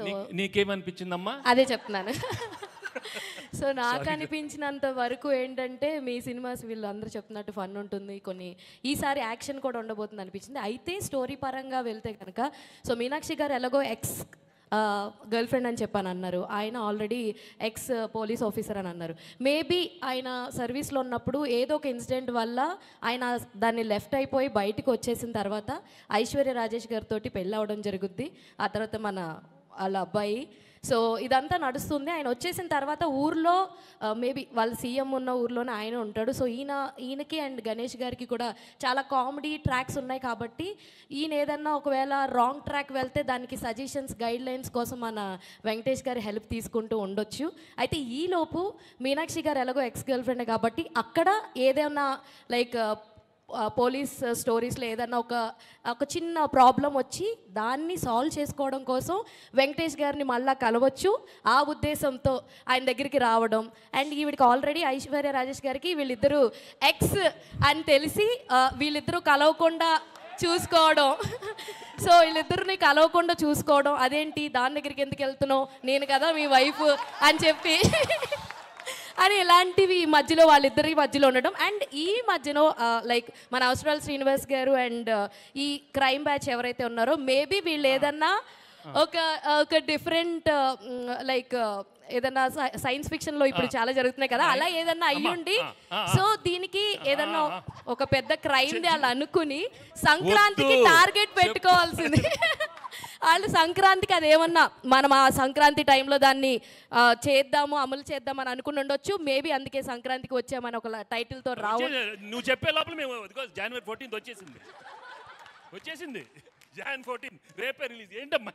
So నీ- నీకేమనిపించిందమ్మా అదే చెప్తున్నాను సో నాకు అనిపించినంత వరకు ఏంటంటే మీ సినిమాస్ వీళ్ళు అందరూ చెప్తున్నట్టు ఫన్ ఉంటుంది కొన్ని ఈసారి యాక్షన్ కూడా ఉండబోతుంది అనిపించింది అయితే స్టోరీ పరంగా వెళ్తే కనుక సో మీనాక్షి గారు ఎలాగో ఎక్స్ గర్ల్ ఫ్రెండ్ అని చెప్పాను అన్నారు ఆయన ఆల్రెడీ ఎక్స్ పోలీస్ ఆఫీసర్ అని అన్నారు మేబీ ఆయన సర్వీస్లో ఉన్నప్పుడు ఏదో ఒక ఇన్సిడెంట్ వల్ల ఆయన దాన్ని లెఫ్ట్ అయిపోయి బయటకు వచ్చేసిన తర్వాత ఐశ్వర్య రాజేష్ గారితో పెళ్ళి అవడం జరుగుద్ది ఆ తర్వాత మన వాళ్ళ అబ్బాయి సో ఇదంతా నడుస్తుంది ఆయన వచ్చేసిన తర్వాత ఊర్లో మేబీ వాళ్ళ సీఎం ఉన్న ఊర్లోనే ఆయన ఉంటాడు సో ఈయన ఈయనకి అండ్ గణేష్ గారికి కూడా చాలా కామెడీ ట్రాక్స్ ఉన్నాయి కాబట్టి ఈయన ఏదన్నా ఒకవేళ రాంగ్ ట్రాక్ వెళ్తే దానికి సజెషన్స్ గైడ్ లైన్స్ కోసం మన వెంకటేష్ గారి హెల్ప్ తీసుకుంటూ ఉండొచ్చు అయితే ఈలోపు మీనాక్షి గారు ఎలాగో ఎక్స్ గర్ల్ ఫ్రెండ్ కాబట్టి అక్కడ ఏదైనా లైక్ ఆ, పోలీస్ స్టోరీస్లో ఏదన్నా ఒక ఒక చిన్న ప్రాబ్లం వచ్చి దాన్ని సాల్వ్ చేసుకోవడం కోసం వెంకటేష్ గారిని మళ్ళా కలవచ్చు ఆ ఉద్దేశంతో ఆయన దగ్గరికి రావడం అండ్ ఈవిడికి ఆల్రెడీ ఐశ్వర్య రాజేష్ గారికి వీళ్ళిద్దరూ ఎక్స్ అని తెలిసి ఆ, వీళ్ళిద్దరూ కలవకుండా చూసుకోవడం సో వీళ్ళిద్దరిని కలవకుండా చూసుకోవడం అదేంటి దాని దగ్గరికి ఎందుకు వెళ్తున్నావు నేను కదా మీ వైఫ్ అని చెప్పి అని ఇలాంటివి ఈ మధ్యలో వాళ్ళిద్దరి మధ్యలో ఉండడం అండ్ ఈ మధ్యలో లైక్ మన అవసరాల శ్రీనివాస్ గారు అండ్ ఈ క్రైమ్ బ్యాచ్ ఎవరైతే ఉన్నారో మేబీ వీళ్ళు ఏదన్నా ఒక ఒక డిఫరెంట్ లైక్ ఏదన్నా సైన్స్ ఫిక్షన్ లో ఇప్పుడు చాలా జరుగుతున్నాయి కదా అలా ఏదన్నా అయ్యుండి సో దీనికి ఏదన్నా ఒక పెద్ద క్రైమ్ ది అలా అనుకుని సంక్రాంతికి వద్దు. టార్గెట్ పెట్టుకోవాల్సింది వాళ్ళు సంక్రాంతికి అదేమన్నా మనం ఆ సంక్రాంతి టైంలో దాన్ని ఆ, చేద్దాము అమలు చేద్దామని అనుకుని ఉండొచ్చు మేబీ అందుకే సంక్రాంతికి వచ్చామని ఒక టైటిల్తో రావు వచ్చే- నువ్వు చెప్పే లోపల మేము జనవరి ఫోర్టీన్త్ వచ్చేసింది వచ్చేసింది జాన్ ఫోర్టీన్ రేపే రిలీజ్ ఏంటమ్మా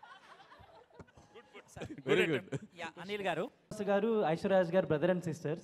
వెరీ గుడ్ యా అనిల్ గారు వాసు గారు ఐశ్వర్యాజ్ గారు బ్రదర్ అండ్ సిస్టర్స్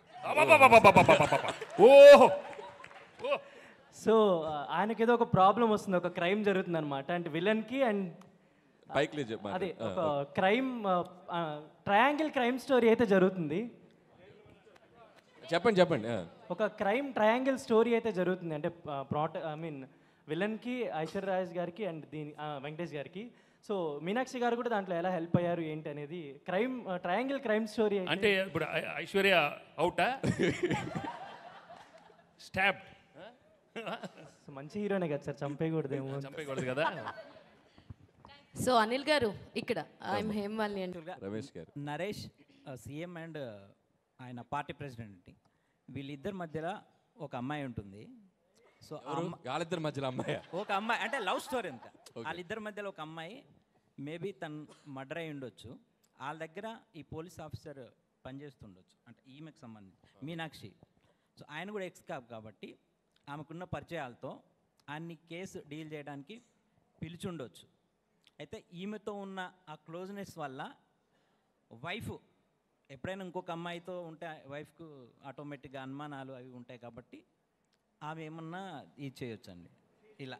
ఓహో ఓ సో ఆయనకి ఏదో ఒక ప్రాబ్లం వస్తుంది ఒక క్రైమ్ జరుగుతుంది అనమాట అంటే విలన్ కి అండ్ పైకి లేచి చెప్పు అదే మాట. ఒక క్రైమ్ ట్రయాంగిల్ క్రైమ్ స్టోరీ అయితే జరుగుతుంది చెప్పండి చెప్పండి ఆ. ఒక క్రైమ్ ట్రయాంగిల్ స్టోరీ అయితే జరుగుతుంది అంటే ప్రాట ఐ మీన్ విలన్కి ఐశ్వర్య రాజేష్ గారికి అండ్ దీని ఆ, వెంకటేష్ గారికి సో మీనాక్షి గారు కూడా దాంట్లో ఎలా హెల్ప్ అయ్యారు ఏంటి అనేది క్రైమ్ ట్రయాంగిల్ క్రైమ్ స్టోరీ అంటే ఇప్పుడు ఐ- ఐశ్వర్య అవుటా స్టాప్ మంచి హీరోనే కదా సార్ చంపేయకూడదేమో చంపేయకూడదు కదా సో అనిల్ గారు ఇక్కడ ఐఎమ్ హేమవాలిని అంటూ రమేష్ గారు నరేష్ సీఎం అండ్ ఆయన పార్టీ ప్రెసిడెంట్ వీళ్ళిద్దరి మధ్యలో ఒక అమ్మాయి ఉంటుంది సో ఆ ఎవరు? అమ్మ- వాళ్ళిద్దరి మధ్యలో అమ్మాయ ఒక అమ్మాయి అంటే లవ్ స్టోరీ అంత వాళ్ళిద్దరి మధ్యలో ఒక అమ్మాయి మేబీ తను మర్డర్ అయి ఉండొచ్చు వాళ్ళ దగ్గర ఈ పోలీస్ ఆఫీసర్ పనిచేస్తుండొచ్చు అంటే ఈమెకు సంబంధించి మీనాక్షి సో ఆయన కూడా ఎక్స్ కాప్ కాబట్టి ఆమెకున్న పరిచయాలతో ఆయన్ని కేసు డీల్ చేయడానికి పిలిచి ఉండొచ్చు అయితే ఈమెతో ఉన్న ఆ క్లోజ్నెస్ వల్ల వైఫ్ ఎప్పుడైనా ఇంకొక అమ్మాయితో ఉంటే వైఫ్కు ఆటోమేటిక్గా అనుమానాలు అవి ఉంటాయి కాబట్టి ఆమె ఏమన్నా ఇది చేయొచ్చండి ఇలా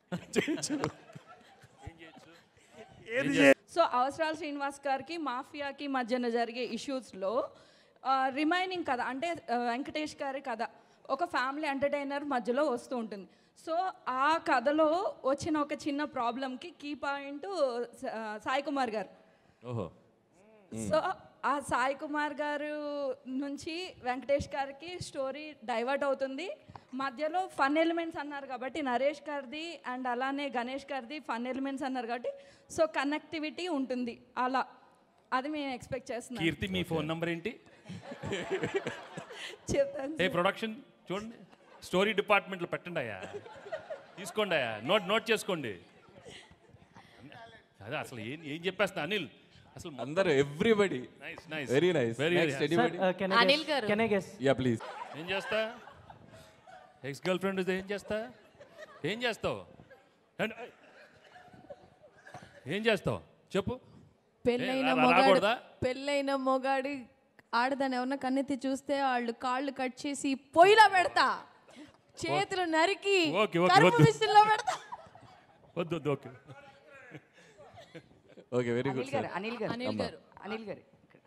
సో అవసరాల శ్రీనివాస్ గారికి మాఫియాకి మధ్యన జరిగే ఇష్యూస్లో రిమైనింగ్ కథ అంటే ఆ, వెంకటేష్ గారి కథ ఒక ఫ్యామిలీ ఎంటర్టైనర్ మధ్యలో వస్తూ ఉంటుంది సో ఆ కథలో వచ్చిన ఒక చిన్న ప్రాబ్లంకి కీ పాయింట్ సాయి కుమార్ గారు ఓహో సో ఆ సాయి కుమార్ గారు నుంచి వెంకటేష్ గారికి స్టోరీ డైవర్ట్ అవుతుంది మధ్యలో ఫన్ ఎలిమెంట్స్ అన్నారు కాబట్టి నరేష్ గారిది అండ్ అలానే గణేష్ గారిది ఫన్ ఎలిమెంట్స్ అన్నారు కాబట్టి సో కనెక్టివిటీ ఉంటుంది అలా అది మేము ఎక్స్పెక్ట్ చేస్తున్నాం కీర్తి మీ ఫోన్ నంబర్ ఏంటి చెప్తాను ఏ ప్రొడక్షన్ చూడండి స్టోరీ డిపార్ట్మెంట్లో పెట్టండి అయ్యా తీసుకోండి అయ్యా నోట్ నోట్ చేసుకోండి అదే అసలు ఏం ఏం చెప్పేస్తా అనిల్ అసలు అందరూ everybody nice nice very nice Very, very next nice. Anybody Anil గారు. Can I guess yeah please ఏం చేస్తా ఎక్స్ గర్ల్ ఫ్రెండ్ ఏం చేస్తా ఏం చేస్తావు అండ్- ఏం చేస్తావు చెప్పు పెళ్ళైన రా- మొగాడు రాకూడదా? పెళ్ళైన మొగాడి ఆడదాన్ని ఎవరన్నా కన్నెత్తి చూస్తే వాళ్ళు కాళ్ళు కట్ చేసి పొయ్యిలో పెడతా చేతులు నరికి ఓకే, ఓకే, కరుపు వద్దు. మిషన్లో పెడతా వద్దు వద్దు okay okay very good Anil గారు అనిల్ గారు అనిల్ గారు అనిల్ గారు